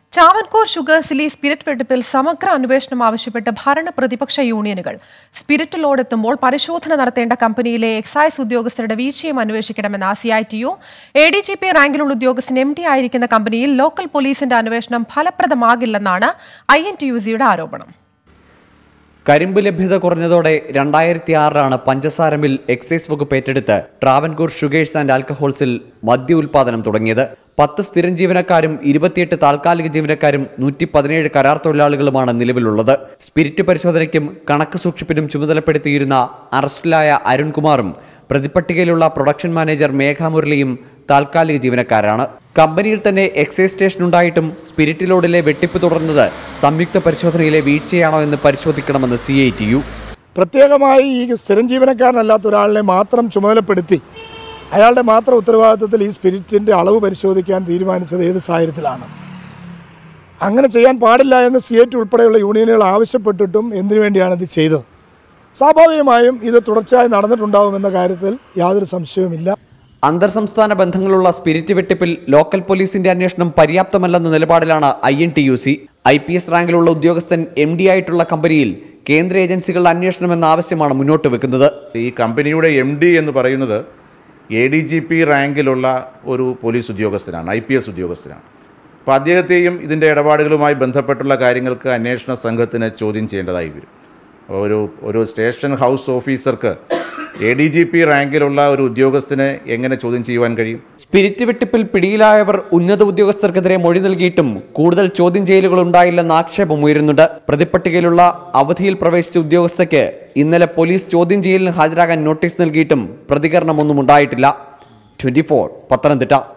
ചാവൻകൂർ ഷുഗേഴ്സിലെ spirit വെടിപ്പിൽ സമഗ്ര അന്വേഷണം ആവശ്യപ്പെട്ട് ഭരണ പ്രതിപക്ഷ യൂണിയനുകൾ സ്പിരിറ്റ് ലോഡെത്തുമ്പോൾ പരിശോധന നടത്തേണ്ട കമ്പനിയിലെ എക്സൈസ് ഉദ്യോഗസ്ഥരുടെ വീഴ്ചയും അന്വേഷിക്കണമെന്ന് C I T U A D G P റാങ്കിലുള്ള ഉദ്യോഗസ്ഥൻ എം ഡി ആയിരിക്കുന്ന കമ്പനിയിൽ ലോക്കൽ പോലീസിന്റെ അന്വേഷണം ഫലപ്രദമാകില്ലെന്നാണ് ഐ എൻ ടി യു സിയുടെ ആരോപണം കരിമ്പ് ലഭ്യത കുറഞ്ഞതോടെ രണ്ടായിരത്തി ആറിലാണ് പഞ്ചസാര മിൽ എക്സൈസ് വകുപ്പ് ഏറ്റെടുത്ത് ട്രാവൻകൂർ ഷുഗേഴ്സ് ആൻഡ് ആൽക്കഹോൾസിൽ മദ്യ ഉൽപാദനം തുടങ്ങിയത് പത്ത് സ്ഥിരം ജീവനക്കാരും ഇരുപത്തിയെട്ട് താൽക്കാലിക ജീവനക്കാരും നൂറ്റി പതിനേഴ് കരാർ തൊഴിലാളികളുമാണ് നിലവിലുള്ളത് സ്പിരിറ്റ് പരിശോധനയ്ക്കും കണക്ക് സൂക്ഷിപ്പിനും ചുമതലപ്പെടുത്തിയിരുന്ന അറസ്റ്റിലായ അരുൺകുമാറും പ്രതിപട്ടികയിലുള്ള പ്രൊഡക്ഷൻ മാനേജർ മേഘ മുരളിയും താൽക്കാലിക ജീവനക്കാരാണ് കമ്പനിയിൽ തന്നെ എക്സൈസ് സ്റ്റേഷൻ ഉണ്ടായിട്ടും സ്പിരിറ്റ് ലോഡിലെ വെട്ടിപ്പ് തുടർന്നത് സംയുക്ത പരിശോധനയിലെ വീഴ്ചയാണോ എന്ന് പരിശോധിക്കണമെന്ന് സി ഐ ടി യു പ്രത്യേകമായി ഈ സ്ഥിരം ജീവനക്കാരനല്ലാത്ത ഒരാളിനെ മാത്രം ചുമതലപ്പെടുത്തി അയാളുടെ മാത്രം ഉത്തരവാദിത്വത്തിൽ ഈ സ്പിരിറ്റിൻ്റെ അളവ് പരിശോധിക്കാൻ തീരുമാനിച്ചത് ഏത് സാഹചര്യത്തിലാണ് അങ്ങനെ ചെയ്യാൻ പാടില്ല എന്ന് സി ടി ഉൾപ്പെടെയുള്ള യൂണിയനുകൾ ആവശ്യപ്പെട്ടിട്ടും എന്തിനു വേണ്ടിയാണ് ഇത് ചെയ്തത് സ്വാഭാവികമായും ഇത് തുടർച്ചയായി നടന്നിട്ടുണ്ടാവുമെന്ന കാര്യത്തിൽ യാതൊരു സംശയവുമില്ല അന്തർ സംസ്ഥാന ബന്ധങ്ങളുള്ള സ്പിരിറ്റ് വെട്ടിപ്പിൽ ലോക്കൽ പോലീസിന്റെ അന്വേഷണം പര്യാപ്തമല്ലെന്ന നിലപാടിലാണ് I N T U C I P S റാങ്കിലുള്ള ഉദ്യോഗസ്ഥൻ എം ഡി ആയിട്ടുള്ള കമ്പനിയിൽ കേന്ദ്ര ഏജൻസികളുടെ അന്വേഷണം എന്ന ആവശ്യമാണ് മുന്നോട്ട് വെക്കുന്നത് ഈ കമ്പനിയുടെ എം ഡി എന്ന് പറയുന്നത് എ ഡി ജി പി റാങ്കിലുള്ള ഒരു പോലീസ് ഉദ്യോഗസ്ഥനാണ് ഐ പി എസ് ഉദ്യോഗസ്ഥനാണ് അപ്പോൾ അദ്ദേഹത്തെയും ഇതിൻ്റെ ഇടപാടുകളുമായി ബന്ധപ്പെട്ടുള്ള കാര്യങ്ങൾക്ക് അന്വേഷണ സംഘത്തിന് ചോദ്യം ചെയ്യേണ്ടതായി വരും അപ്പോൾ ഒരു ഒരു സ്റ്റേഷൻ ഹൗസ് ഓഫീസർക്ക് എ ഡി ജി പി റാങ്കിലുള്ള ഒരു ഉദ്യോഗസ്ഥനെ എങ്ങനെ ചോദ്യം ചെയ്യുവാൻ കഴിയും സ്പിരിറ്റ് വെട്ടിപ്പിൽ പിടിയിലായവർ ഉന്നത ഉദ്യോഗസ്ഥർക്കെതിരെ മൊഴി നൽകിയിട്ടും കൂടുതൽ ചോദ്യം ചെയ്യലുകൾ ഉണ്ടായില്ലെന്ന ആക്ഷേപം ഉയരുന്നുണ്ട് പ്രതിപട്ടികയിലുള്ള അവധിയിൽ പ്രവേശിച്ച ഉദ്യോഗസ്ഥയ്ക്ക് ഇന്നലെ പോലീസ് ചോദ്യം ചെയ്യലിന് ഹാജരാകാൻ നോട്ടീസ് നൽകിയിട്ടും പ്രതികരണമൊന്നും ഉണ്ടായിട്ടില്ല ട്വന്റി പത്തനംതിട്ട